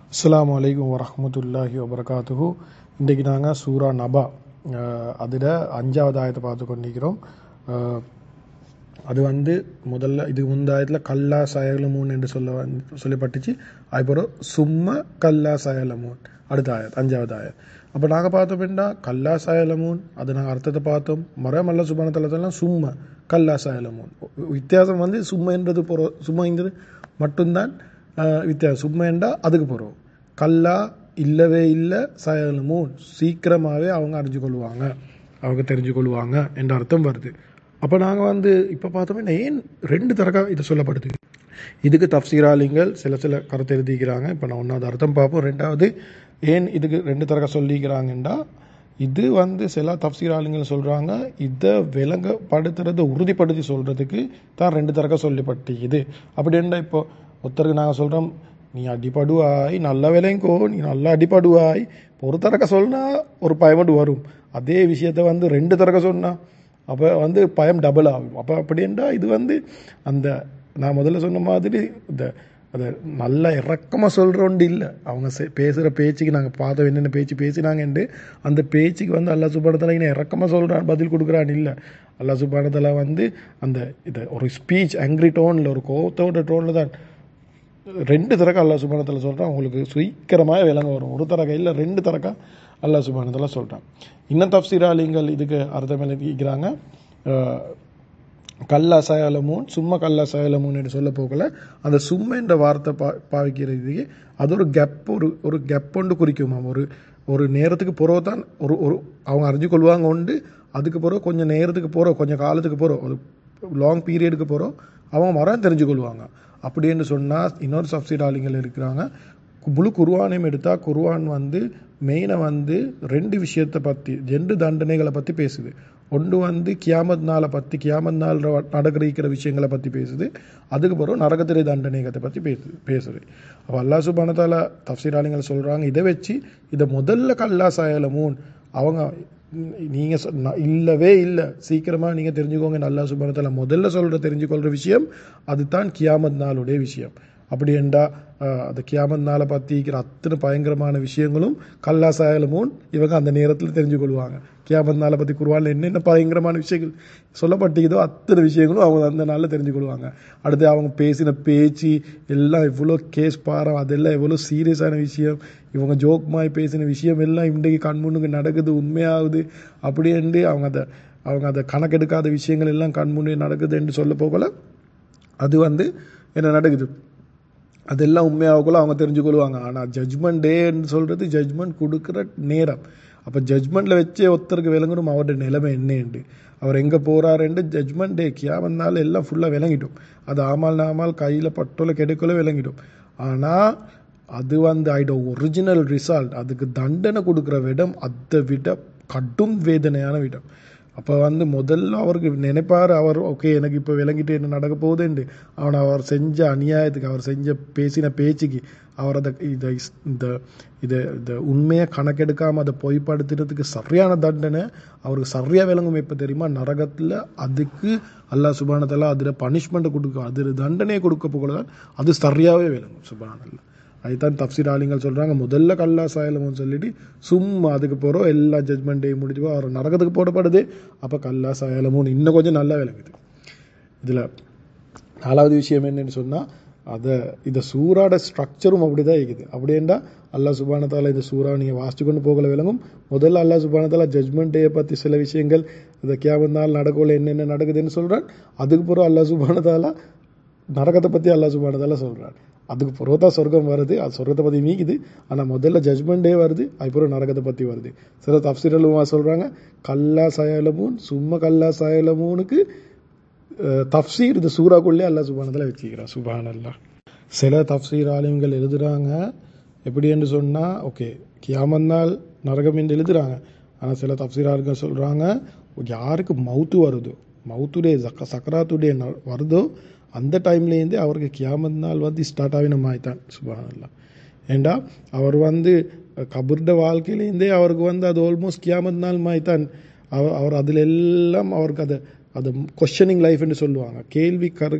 அஸ்ஸலாமு அலைக்கும் வரஹ்மத்துல்லாஹி வபரகாத்துஹு இன்றைக்கு நாங்கள் சூரா நபா அதில் அஞ்சாவது ஆயத்தை பார்த்து கொண்டிருக்கிறோம் அஹ், அது வந்து முதல்ல இதுக்கு முந்தாயத்தில் கல்லா சயலமூன் என்று சொல்ல வந்து- சொல்லப்பட்டுச்சு அதுக்கப்புறம் சும்மா கல்லா சயலமூன் அடுத்த ஆயத் அஞ்சாவது ஆயத் அப்போ நாங்கள் பார்த்தோம்னா கல்லா சயலமூன் அது நாங்கள் அர்த்தத்தை பார்த்தோம் மரம் அல்ல சுபான தளத்தெல்லாம் சும்மா கல்லா சயலமூன் வித்தியாசம் வந்து சும்மைன்றது போகிற சும்மைன்றது மட்டும்தான் அஹ், வித்தியாசம் சும்மைண்டா அதுக்கு போகிறோம் கல்லா இல்லவே இல்லை சயலமூன் சீக்கிரமாகவே அவங்க அறிஞ்சு கொள்வாங்க அவங்க தெரிஞ்சு கொள்வாங்க என்ற அர்த்தம் வருது அப்போ நாங்கள் வந்து இப்போ பார்த்தோம்னா ஏன் ரெண்டு தரக்கா இது சொல்லப்படுது இதுக்கு தப்சீராளிங்கள் சில சில கருத்து எழுதிக்கிறாங்க இப்போ நான் ஒன்றாவது அர்த்தம் பார்ப்போம் ரெண்டாவது ஏன் இதுக்கு ரெண்டு தரக்கா சொல்லிக்கிறாங்கண்டா இது வந்து சில தப்சீராளிங்கள் சொல்கிறாங்க இதை விளங்கப்படுத்துறதை உறுதிப்படுத்தி சொல்கிறதுக்கு தான் ரெண்டு தரக்கா சொல்லப்பட்டிக்குது அப்படின்னா இப்போ ஒருத்தருக்கு நாங்கள் சொல்கிறோம் நீ அடிபடுவாய் நல்ல விலைங்கோ நீ நல்லா அடிபடுவாய் ஒரு தரக்க சொன்னா ஒரு பயமடு வரும் அதே விஷயத்த வந்து ரெண்டு தரக்க சொன்னா அப்போ வந்து பயம் டபுள் ஆகும் அப்போ அப்படின்றா இது வந்து அந்த நான் முதல்ல சொன்ன மாதிரி இந்த அதை நல்ல இறக்கமாக சொல்கிறோண்டு இல்லை அவங்க செ- பேசுகிற பேச்சுக்கு நாங்கள் பார்த்தோம் என்னென்ன பேச்சு பேசினாங்கன்ட்டு அந்த பேச்சுக்கு வந்து அல்லா சுபானத்தில் இன்னும் இறக்கமாக சொல்கிறான் பதில் கொடுக்குறான் இல்லை அல்லா சுபானத்தில் வந்து அந்த இதை ஒரு ஸ்பீச் ஆங்கிரி டோனில் ஒரு கோவத்தோட டோனில் தான் ரெண்டு தரக்கா அல்லாஹ் சுபானத்தில் சொல்கிறான் உங்களுக்கு சீக்கிரமாக விளங்க வரும் ஒரு தரக்கா இல்லை ரெண்டு தரக்கா அல்லாஹ் சுபானத்தில் சொல்கிறான் இன்னும் தப்சீராளிங்கள் இதுக்கு அர்த்தம் எழுதிக்கிறாங்க அஹ், கல்லா சயலமூன் சும்மா கல்லா சயலமூன் என்று சொல்ல போகல அந்த சும்மா என்ற வார்த்தை பா பாவிக்கிறதுக்கு அது ஒரு கேப் ஒரு ஒரு கேப் ஒன்று குறிக்குமாம் ஒரு ஒரு நேரத்துக்கு பிறகு தான் ஒரு ஒரு அவங்க அறிஞ்சு கொள்வாங்க உண்டு அதுக்கு பிறகு கொஞ்சம் நேரத்துக்கு போகிறோம் கொஞ்சம் காலத்துக்கு போகிறோம் ஒரு லாங் பீரியடுக்கு போகிறோம் அவங்க மரம் தெரிஞ்சு கொள்வாங்க அப்படின்னு சொன்னால் இன்னொரு சப்சிடாலிங்கள் இருக்கிறாங்க முழு குருவானையும் எடுத்தால் குருவான் வந்து மெயினாக வந்து ரெண்டு விஷயத்தை பற்றி ரெண்டு தண்டனைகளை பற்றி பேசுது ஒன்று வந்து கியாமத் நாளை பற்றி கியாமத் நாள் நடக்கிற இருக்கிற விஷயங்களை பற்றி பேசுது அதுக்கு பிறகு நரகத்திரை தண்டனைகளை பற்றி பேசுது பேசுது அப்போ அல்லா சுபானத்தால் தப்சீராளிங்கள் சொல்கிறாங்க இதை வச்சு இதை முதல்ல கல்லா சாயலமூன் அவங்க நீங்கள் இல்லவே இல்லை சீக்கிரமாக நீங்கள் தெரிஞ்சுக்கோங்க நல்லா சுபானத்தால் முதல்ல சொல்கிற தெரிஞ்சுக்கொள்கிற விஷயம் அதுதான் கியாமத் நாளுடைய விஷயம் அப்படி என்றா அஹ், அந்த கியாமத் நாளை பற்றி இருக்கிற அத்தனை பயங்கரமான விஷயங்களும் கல்லா சாயலமும் இவங்க அந்த நேரத்தில் தெரிஞ்சு கொள்வாங்க கியாமத் நாளை பற்றி குருவானில் என்னென்ன பயங்கரமான விஷயங்கள் சொல்லப்பட்டிருக்குதோ அத்தனை விஷயங்களும் அவங்க அந்த நாளில் தெரிஞ்சு கொள்வாங்க அடுத்து அவங்க பேசின பேச்சு எல்லாம் எவ்வளோ கேஸ் பாரம் அதெல்லாம் எவ்வளோ சீரியஸான விஷயம் இவங்க ஜோக் மாதிரி பேசின விஷயம் எல்லாம் இன்றைக்கு கண் முன்னுக்கு நடக்குது உண்மையாகுது அப்படின்ட்டு அவங்க அதை அவங்க அதை கணக்கெடுக்காத விஷயங்கள் எல்லாம் கண் முன்னே நடக்குது என்று சொல்ல போகல அது வந்து என்ன நடக்குது அதெல்லாம் உண்மையாகக்குள்ள அவங்க தெரிஞ்சுக்கொள்வாங்க ஆனால் ஜட்ஜ்மெண்ட் டேன்னு சொல்கிறது ஜட்ஜ்மெண்ட் கொடுக்குற நேரம் அப்போ ஜட்ஜ்மெண்ட்டில் வச்சே ஒருத்தருக்கு விளங்கணும் அவருடைய நிலைமை என்னண்டு அவர் எங்கே போகிறாருன்னு ஜட்ஜ்மெண்ட் டே கியா வந்தாலும் எல்லாம் ஃபுல்லாக விளங்கிட்டோம் அது ஆமால் நாமால் கையில் பட்டோல கெடுக்கல விளங்கிட்டோம் ஆனால் அது வந்து ஆயிட ஒரிஜினல் ரிசல்ட் அதுக்கு தண்டனை கொடுக்குற விடம் அதை விட கடும் வேதனையான விடம் அப்போ வந்து முதல்ல அவருக்கு நினைப்பார் அவர் ஓகே எனக்கு இப்போ விளங்கிட்டு என்ன நடக்க போகுதுண்டு அவனை அவர் செஞ்ச அநியாயத்துக்கு அவர் செஞ்ச பேசின பேச்சுக்கு அவர் அதை இதை இஸ்- இந்த இதை இந்த உண்மையை கணக்கெடுக்காமல் அதை பொய்ப்படுத்துறதுக்கு சரியான தண்டனை அவருக்கு சரியாக விளங்கும் எப்போ தெரியுமா நரகத்தில் அதுக்கு அல்லாஹ் சுபானத்தெல்லாம் அதில் பனிஷ்மெண்ட் கொடுக்கும் அதில் தண்டனையை கொடுக்க போகல தான் அது சரியாகவே விளங்கும் சுபானல்ல அதுதான் தப்சீர் ஆளுங்கள் சொல்கிறாங்க முதல்ல கல்லா சாயலமும் சொல்லிட்டு சும்மா அதுக்கு போகிறோம் எல்லா ஜட்மெண்ட் டே முடிச்சு அவர் நரகத்துக்கு போடப்படுது அப்போ கல்லா சாயலமும் இன்னும் கொஞ்சம் நல்லா விளங்குது இதில் நாலாவது விஷயம் என்னன்னு சொன்னால் அதை இந்த சூறாட ஸ்ட்ரக்சரும் அப்படி தான் இருக்குது அப்படின்னா அல்லாஹ் சுபானத்தால் இந்த சூறா நீங்கள் வாசிச்சு கொண்டு போகல விளங்கும் முதல்ல அல்லாஹ் சுபானத்தால ஜட்மெண்ட் டே பற்றி சில விஷயங்கள் இந்த கேவந்தால் நடக்கல என்னென்ன நடக்குதுன்னு சொல்கிறான் அதுக்கு பிறகு அல்லாஹ் சுபானத்தால நரகத்தை பற்றி அல்லாஹ் சுபானத்தால சொல்கிறான் அதுக்கு பிறகு தான் சொர்க்கம் வருது அது சொர்க்கத்தை பற்றி மீக்குது ஆனால் முதல்ல ஜட்மெண்ட் டே வருது அதுக்கப்புறம் நரகத்தை பற்றி வருது சில தப்சீரலுமா சொல்கிறாங்க கல்லா சயலமூன் சும்மா கல்லா சயலமூனுக்கு அஹ், தஃப்சீர் இந்த சூறாக்குள்ளே அல்லாஹ் சுபானத்தில் வச்சுக்கிறான் சுபான் அல்லா சில தஃப்சீர் ஆலிம்கள் எழுதுறாங்க எப்படி என்று சொன்னால் ஓகே கியாமந்நாள் நரகம் என்று எழுதுறாங்க ஆனால் சில தஃப்சீர் ஆளுங்கள் சொல்கிறாங்க யாருக்கு மவுத்து வருதோ மவுத்துடைய சக்க சக்கராத்துடைய ந- வருதோ அந்த டைம்லேருந்தே அவருக்கு கியாமத் நாள் வந்து ஸ்டார்ட் ஆகின மாதிரி தான் சுபான் அல்லா ஏண்டா அவர் வந்து கபர்ட வாழ்க்கையிலேருந்தே அவருக்கு வந்து அது ஆல்மோஸ்ட் கியாமத் நாள் மாதிரி தான் அவர் அவர் அதில் எல்லாம் அவருக்கு அதை அது கொஷனிங் லைஃப்னு சொல்லுவாங்க கேள்வி கரு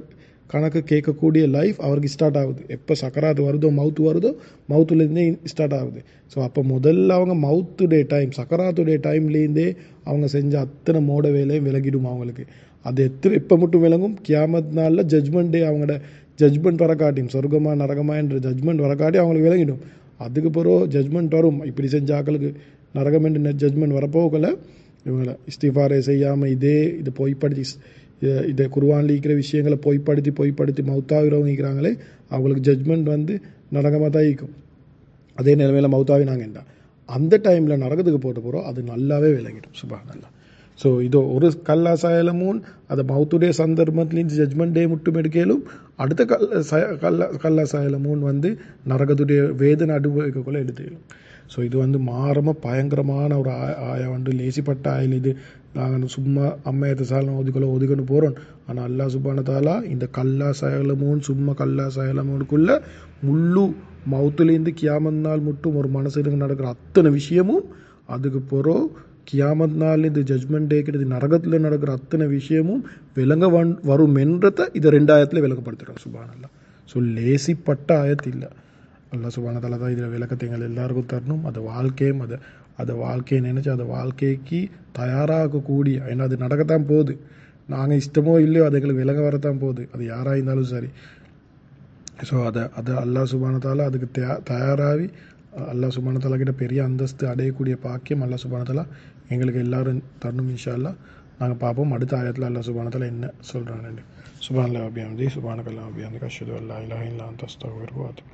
கணக்கு கேட்கக்கூடிய லைஃப் அவருக்கு ஸ்டார்ட் ஆகுது எப்போ சக்கராத்து வருதோ மவுத்து வருதோ மவுத்துலேருந்தே ஸ்டார்ட் ஆகுது ஸோ அப்போ முதல்ல அவங்க மவுத்துடைய டைம் சக்கராத்துடைய டைம்லேருந்தே அவங்க செஞ்ச அத்தனை மோட வேலையும் விலகிடும் அவங்களுக்கு அது எத்தனை எப்போ மட்டும் விளங்கும் கியாமத் நாளில் ஜட்ஜ்மெண்ட் டே அவங்களோட ஜட்ஜ்மெண்ட் வரக்காட்டியும் சொர்க்கமா நரகமா என்ற ஜட்ஜ்மெண்ட் வரக்காட்டி அவங்களுக்கு விளங்கிடும் அதுக்கு பிறகு ஜட்ஜ்மெண்ட் வரும் இப்படி செஞ்ச ஆக்களுக்கு நரகம் என்று ஜட்ஜ்மெண்ட் வரப்போகல இவங்களை இஸ்திஃபாரே செய்யாமல் இதே இதை பொய்ப்படுத்தி இ- இதை குர்ஆன்ல இருக்கிற விஷயங்களை பொய்ப்படுத்தி பொய்ப்படுத்தி மௌத்தாகிறவங்க இருக்கிறாங்களே அவங்களுக்கு ஜட்ஜ்மெண்ட் வந்து நரகமாக தான் இருக்கும் அதே நிலைமையில் மௌத்தாவினாங்க என்ன அந்த டைமில் நரகத்துக்கு போட்டு போகிறோம் அது நல்லாவே விளங்கிடும் சுபா நல்லா ஸோ இதோ ஒரு கல்லா சாயலமும் அதை மவுத்துடைய சந்தர்ப்பத்துலேருந்து ஜட்ஜ்மெண்ட் டே மட்டும் எடுக்கலும் அடுத்த கல்ல சய கல்ல கல்லா சாயலமும் வந்து நரகத்துடைய வேதனை அனுபவிக்கக்குள்ள எடுத்துக்கலும் ஸோ இது வந்து மாறம பயங்கரமான ஒரு ஆய ஆய வந்து லேசிப்பட்ட ஆயில் இது நாங்கள் சும்மா அம்மையத்தை சாலம் ஒதுக்கல ஒதுக்கன்னு போகிறோம் ஆனால் அல்லாஹ் சுபான தாலா இந்த கல்லா சயலமும் சும்மா கல்லா சயலமுக்குள்ள முள்ளு மவுத்துலேருந்து கியாமத் நாள் மட்டும் ஒரு மனசுக்கு நடக்கிற அத்தனை விஷயமும் அதுக்கு பிறகு கியாமத் நாள் இந்த ஜட்ஜ்மெண்ட் டே கிடையாது நரகத்தில் நடக்கிற அத்தனை விஷயமும் விளங்க வந் வரும் என்றதை இதை ரெண்டாயிரத்தில் விளக்கப்படுத்துகிறோம் சுபானல்லா ஸோ லேசிப்பட்ட ஆயத்து இல்லை அல்லாஹ் சுபான தலா தான் இதில் விளக்கத்தை எங்கள் எல்லாருக்கும் தரணும் அது வாழ்க்கையும் அதை அதை வாழ்க்கையை நினச்சி அதை வாழ்க்கைக்கு தயாராகக்கூடிய ஏன்னா அது நடக்கத்தான் போகுது நாங்கள் இஷ்டமோ இல்லையோ அது எங்களுக்கு விலக வரத்தான் போகுது அது யாராக இருந்தாலும் சரி ஸோ அதை அதை அல்லாஹ் சுபானத்தால் அதுக்கு தயா தயாராகி அல்லாஹ் சுபானத்தாலா கிட்ட பெரிய அந்தஸ்து அடையக்கூடிய பாக்கியம் அல்லாஹ் சுபானத்தாலா எங்களுக்கு எல்லாரும் தரணும் இன்ஷா அல்லாஹ் நாங்கள் பார்ப்போம் அடுத்த ஆயத்தில் அல்லாஹ் சுபானத்தாலா என்ன சொல்கிறாங்க சுபான்ல அபியாந்தி சுபானக்கல்லா அபியாந்தி கஷது அல்லா இலா இல்லா அந்த